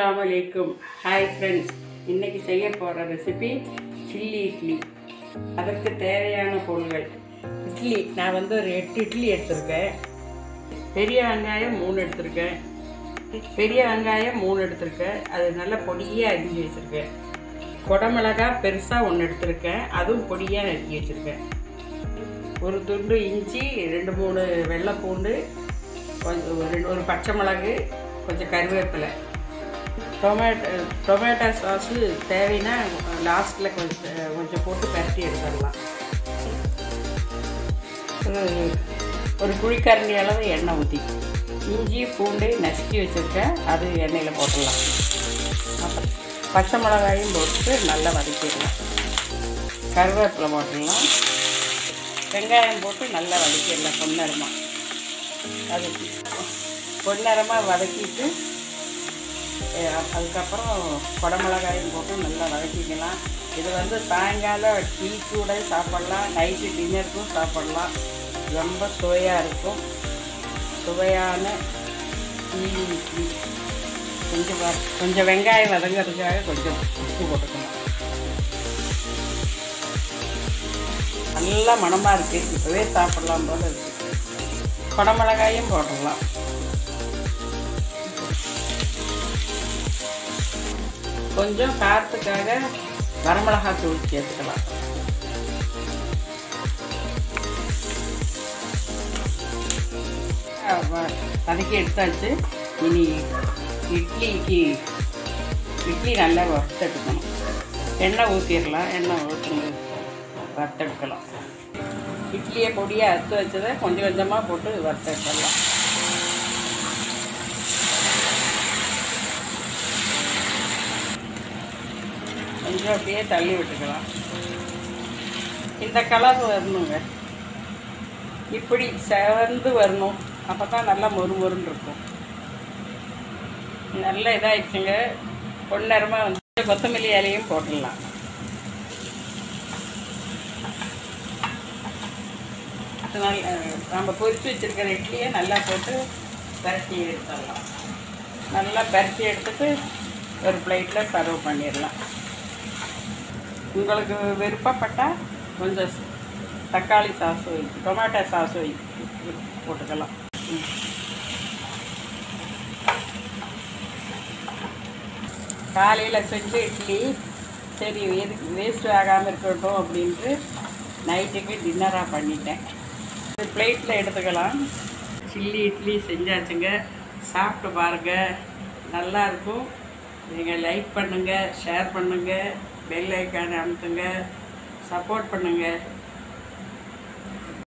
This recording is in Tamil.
அஸ்ஸலாமு அலைக்கும் ஹாய் ஃப்ரெண்ட்ஸ் இன்னைக்கு செய்ய போகிற ரெசிபி சில்லி இட்லி அதற்கு தேவையான பொருள்கள் இட்லி நான் வந்து ஒரு எட்டு இட்லி எடுத்திருக்கேன் பெரிய வெங்காயம் மூணு எடுத்திருக்கேன் பெரிய வெங்காயம் மூணு எடுத்திருக்கேன் அது நல்லா பொடியாக அரிஞ்சு வச்சுருக்கேன் குடமிளகா பெருசாக ஒன்று எடுத்திருக்கேன் அதுவும் பொடியாக அரிஞ்சு வச்சுருக்கேன் ஒரு துண்டு இஞ்சி ரெண்டு மூணு வெள்ளைப்பூண்டு கொஞ்சம் ஒரு ரெண்டு ஒரு பச்சை மிளகு கொஞ்சம் கருவேப்பிலை டொமேட்டோ டொமேட்டோ சாஸு தேவைன்னா லாஸ்ட்டில் கொஞ்சம் கொஞ்சம் போட்டு பரட்டி எடுத்துடலாம் ஒரு ஒரு குழிக்கரண்டி அளவு எண்ணெய் ஊற்றி இஞ்சி பூண்டு நசுக்கி வச்சுருக்கேன் அது எண்ணெயில் போட்டுடலாம் அப்புறம் பச்சை மிளகாயும் போட்டு நல்லா வதக்கிடலாம் கருவேப்பிலை போட்டுடலாம் வெங்காயம் போட்டு நல்லா வதக்கிடலாம் பொன்னரமாக அது பொன்னரமாக வதக்கிட்டு அஹ் அதுக்கப்புறம் குடமிளகாயும் போட்டு நல்லா வதக்கிக்கலாம் இது வந்து சாயங்காலம் டீ கூட சாப்பிட்லாம் நைட்டு டின்னருக்கும் சாப்பிட்லாம் ரொம்ப சுவையாக இருக்கும் சுவையான சில்லி இட்லி கொஞ்சம் வ- கொஞ்சம் வெங்காயம் வதங்கிறதுக்காக கொஞ்சம் உப்பு போட்டுக்கலாம் நல்லா மணமாக இருக்குது இப்போவே சாப்பிடலாம் போல இருக்குது குடமிளகாயும் போட்டுடலாம் கொஞ்சம் காரத்துக்காக வரமிளகாய் தூள் சேர்த்துக்கலாம் அஹ் வ- வதக்கி எடுத்தாச்சு இனி இட்லிக்கு இட்லி நல்லா வறுத்தெடுக்கணும் எண்ணெய் ஊற்றிடலாம் எண்ணெய் ஊற்றுங்க வறுத்தெடுக்கலாம் இட்லியை பொடியாக அறுத்து வச்சதை கொஞ்சம் கொஞ்சமாக போட்டு வறுத்தெடுத்துடலாம் கொஞ்சம் அப்படியே தள்ளி விட்டுக்கலாம் இந்த கலர் வரணுங்க இப்படி செவந்து வரணும் அப்போ தான் நல்லா மொறு மொறுன்னு இருக்கும் நல்லா இதாகிடுச்சுங்க பொன்னரமாக வந்து கொத்தமல்லி இலையும் போட்டுடலாம் அது நல்ல நம்ம பொரிச்சு வச்சுருக்கிற இட்லியை நல்லா போட்டு பரட்டி எடுத்துடலாம் நல்லா பரட்டி எடுத்துட்டு ஒரு பிளேட்டில் சர்வ் பண்ணிடலாம் உங்களுக்கு விருப்பப்பட்டால் கொஞ்சம் தக்காளி சாஸ் வை டொமேட்டோ சாஸ் வை போட்டுக்கலாம் ம். காலையில் செஞ்ச இட்லி சரி எதுக்கு வேஸ்ட் ஆகாமல் இருக்கட்டும் அப்படின்ட்டு நைட்டுக்கு டின்னராக பண்ணிட்டேன் பிளேட்டில் எடுத்துக்கலாம் சில்லி இட்லி செஞ்சாச்சுங்க சாப்பிட்டு பாருங்கள் நல்லாயிருக்கும் நீங்கள் லைக் பண்ணுங்கள் ஷேர் பண்ணுங்கள் பெல் ஐக்கான் அமுத்துங்க சப்போர்ட் பண்ணுங்கள்